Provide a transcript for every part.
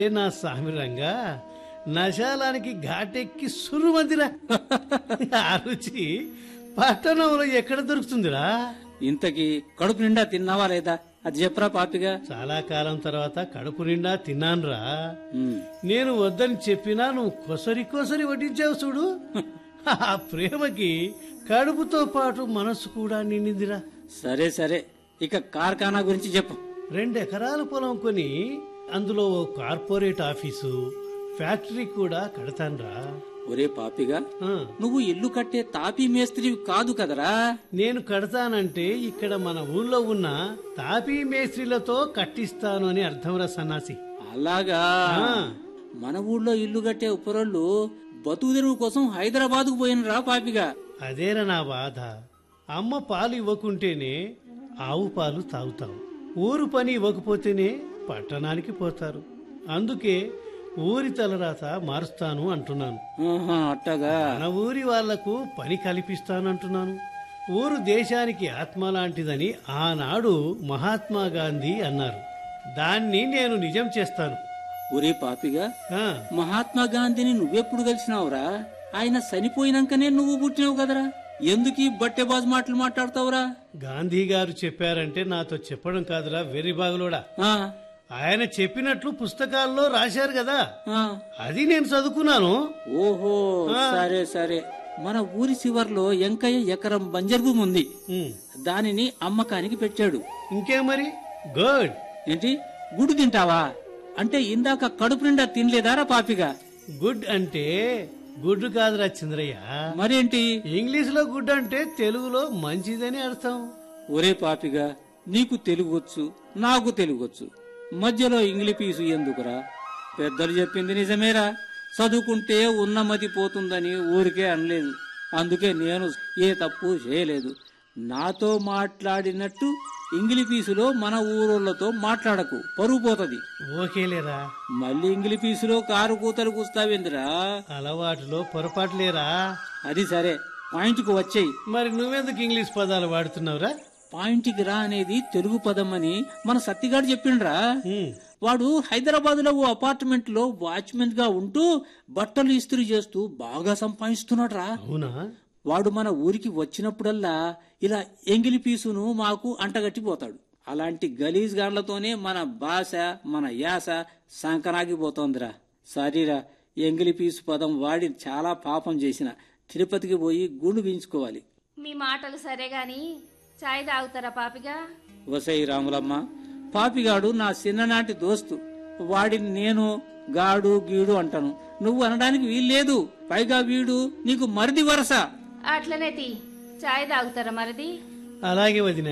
ఏ నా సామిరంగా నశాలానికి ఘాటెక్కి సురుమందిరా ఆ రుచి పట్టణంలో ఎక్కడ దొరుకుతుందిరా ఇంతకి కడుపు నిండా తిన్నావా లేదా అది చెప్పరా పాపిగా చాలా కాలం తర్వాత కడుపు నిండా తిన్నానురా ఉమ్, నేను వద్దని చెప్పినా నువ్వు కొసరి కొసరి వడ్డించావు చూడు ఆ ప్రేమకి కడుపుతో పాటు మనసు కూడా నిండిందిరా సరే సరే ఇక కార్ఖానా గురించి చెప్పు రెండు ఎకరాల పొలం కొని అందులో ఓ కార్పొరేట్ ఆఫీసు ఫ్యాక్టరీ కూడా కడతాన్రా ఒరే పాపిగా ఆ, నువ్వు ఇల్లు కట్టే తాపీ మేస్త్రివి కాదు కదరా నేను కడతానంటే ఇక్కడ మన ఊళ్ళో ఉన్న తాపీ మేస్త్రీలతో కట్టిస్తాను అని అర్థంరా సన్నాసి అలాగా ఆ. మన ఊళ్ళో ఇల్లు కట్టే ఉపరోళ్ళు బతుకు తెరువు కోసం హైదరాబాద్ కు పోయినరా పాపిగా అదేరా నా బాధ అమ్మ పాలు ఇవ్వకుంటేనే ఆవు పాలు తాగుతాం ఊరు పని ఇవ్వకపోతేనే పట్టణానికి పోతారు అందుకే ఊరి తలరాత మారుస్తాను అంటున్నాను ఆహా, అట్టగా మన ఊరి వాళ్లకు పని కల్పిస్తానంటున్నాను ఊరు దేశానికి ఆత్మ లాంటిదని ఆనాడు మహాత్మా గాంధీ అన్నారు దాన్ని నేను నిజం చేస్తాను ఒరే పాపిగా ఆ, మహాత్మా గాంధీని నువ్వెప్పుడు కలిసినావురా ఆయన చనిపోయినాకనే నువ్వు పుట్టినావు కదరా ఎందుకు ఈ బట్టెబాజు మాటలు మాట్లాడతావురా గాంధీ గారు చెప్పారంటే నాతో చెప్పడం కాదురా వెర్రి బాగులోడా ఆ, ఆయన చెప్పినట్లు పుస్తకాల్లో రాశారు కదా ఆ. అది నేను చదువుకున్నాను ఓహో సరే సరే మన ఊరి చివర్లో ఎంకయ్య ఎకరం బంజర్ భూమి ఉంది ఉమ్, దానిని అమ్మకానికి పెట్టాడు ఇంకేం మరి గుడ్ ఏంటి గుడి తింటావా అంటే ఇందాక కడుపు నిండా తినలేదారా పాపిగా గుడ్ అంటే గుడ్ కాదురా చంద్రయ్య మరేంటి ఇంగ్లీష్ లో గుడ్ అంటే తెలుగులో మంచిదని అర్థం ఒరే పాపిగా నీకు తెలుగొచ్చు నాకు తెలుగొచ్చు మధ్యలో ఇంగ్లీ పీసు ఎందుకురా పెద్దలు చెప్పింది నిజమేరా చదువుకుంటే ఉన్నమతి పోతుందని ఊరికే అనలేదు అందుకే నేను ఏ తప్పు చేయలేదు నాతో మాట్లాడినట్టు ఇంగ్లీ పీసులో మన ఊరోళ్ళతో మాట్లాడకు పరుగు పోతది ఓకేలేరా మళ్ళీ ఇంగ్లీ పీసులో కారు కూతలు కూస్తావేందిరా అలవాటులో పొరపాటులేరా అది సరే పాయింట్కు వచ్చేయి మరి నువ్వెందుకు ఇంగ్లీష్ పదాలు వాడుతున్నావురా పాయింట్కి రా అనేది తెలుగు పదం అని మన సత్తిగాడు చెప్పిండ్రా ఉమ్, వాడు హైదరాబాద్ లో ఓ అపార్ట్మెంట్ లో వాచ్మెన్ గా ఉంటూ బట్టలు ఇస్త్రీ చేస్తూ బాగా సంపాదిస్తున్నాడు రా అవునా వాడు మన ఊరికి వచ్చినప్పుడల్లా ఇలా ఎంగిలి పీసును మాకు అంటగట్టిపోతాడు అలాంటి గలీజ్ గాండ్లతోనే మన భాష మన యాస సంకనాగిపోతోందిరా సారీరా ఎంగిలి పీసు పదం వాడి చాలా పాపం చేసిన తిరుపతికి పోయి గుండు గీయించుకోవాలి మీ మాటలు సరే గాని చాయ్ తాగుతారా పాపిగా వసై రాములమ్మ పాపిగాడు నా చిన్ననాటి దోస్తు వాడిని నేను గాడు గీడు అంటాను నువ్వు అనడానికి వీల్లేదు పైగా వీడు నీకు మరిది వరస అట్లనే తీ చాయ్ తాగుతారా మరిది అలాగే వదిన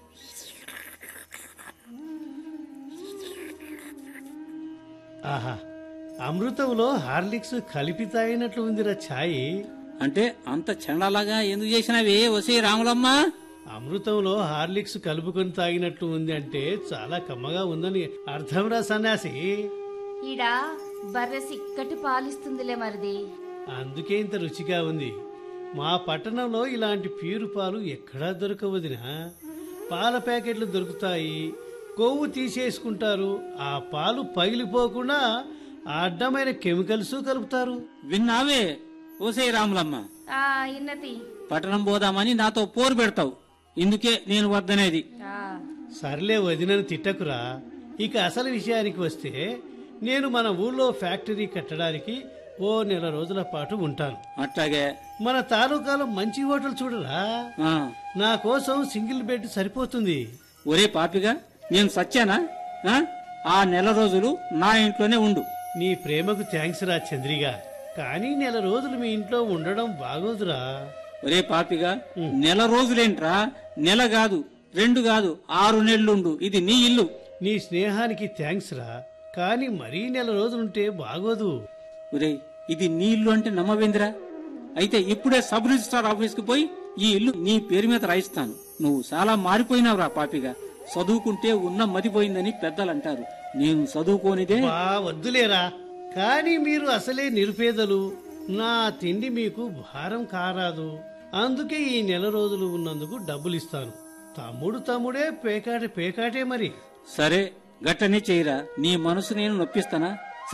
ఆహా అమృతంలో హార్లిక్స్ కలిపి తాగినట్లు ఉందిరా ఛాయ్ అంటే అంత చెండాలాగా ఎందుకు చేసినావే వసై రాములమ్మ అమృతంలో హార్లిక్స్ కలుపుకొని తాగినట్లు ఉంది అంటే చాలా కమ్మగా ఉందని అర్థం రా సన్యాసి ఈడ బర్రె సిక్కటి పాలిస్తుందిలే మరిది అందుకే ఇంత రుచిగా ఉంది మా పట్టణంలో ఇలాంటి ప్యూరు పాలు ఎక్కడా దొరకవదినా పాల ప్యాకెట్లు దొరుకుతాయి కొవ్వు తీసేసుకుంటారు ఆ పాలు పగిలిపోకుండా ఆ అడ్డమైన కెమికల్స్ కలుపుతారు విన్నావే ఓసై రాములమ్మ ఆ ఇన్నతి పట్టణం పోదామని నాతో పోరు పెడతావు ఇందుకే నేను వద్దనేది ఆ సర్లే వదినను తిట్టకురా ఇక అసలు విషయానికి వస్తే నేను మన ఊళ్ళో ఫ్యాక్టరీ కట్టడానికి ఓ నెల రోజుల పాటు ఉంటాను అట్లాగే మన తాలూకాలో మంచి హోటల్ చూడరా ఆ నా కోసం సింగిల్ బెడ్ సరిపోతుంది ఒరే పాపిగా నేను సచ్చానా ఆ? ఆ నెల రోజులు నా ఇంట్లోనే ఉండు నీ ప్రేమకు థ్యాంక్స్ రా చంద్రిగా కానీ నెల రోజులు మీ ఇంట్లో ఉండడం బాగోదురా ఒరే పాపిగా నెల రోజులేంట్రా నెల కాదు రెండు కాదు ఆరు నెలలుండు ఇది నీ ఇల్లు నీ స్నేహానికి థ్యాంక్స్ రా కానీ మరీ నెల రోజులుంటే బాగోదు ఒరే ఇది నీ ఇల్లు అంటే నమ్మవేందిరా అయితే ఇప్పుడే సబ్ రిజిస్ట్రార్ ఆఫీస్ కి పోయి ఈ ఇల్లు నీ పేరు మీద రాయిస్తాను నువ్వు చాలా మారిపోయినావురా పాపిగా చదువుకుంటే ఉన్న మతిపోయిందని పెద్దలు అంటారు నేను చదువుకోనిదే బా వద్దులేరా కానీ మీరు అసలే నిరుపేదలు నా తిండి మీకు భారం కారాదు అందుకే ఈ నెల రోజులు ఉన్నందుకు డబ్బులు ఇస్తాను తమ్ముడు తమ్ముడే పేకాటే పేకాటే మరి సరే గట్టనే చేయరా నీ మనసు నేను నొప్పిస్తానా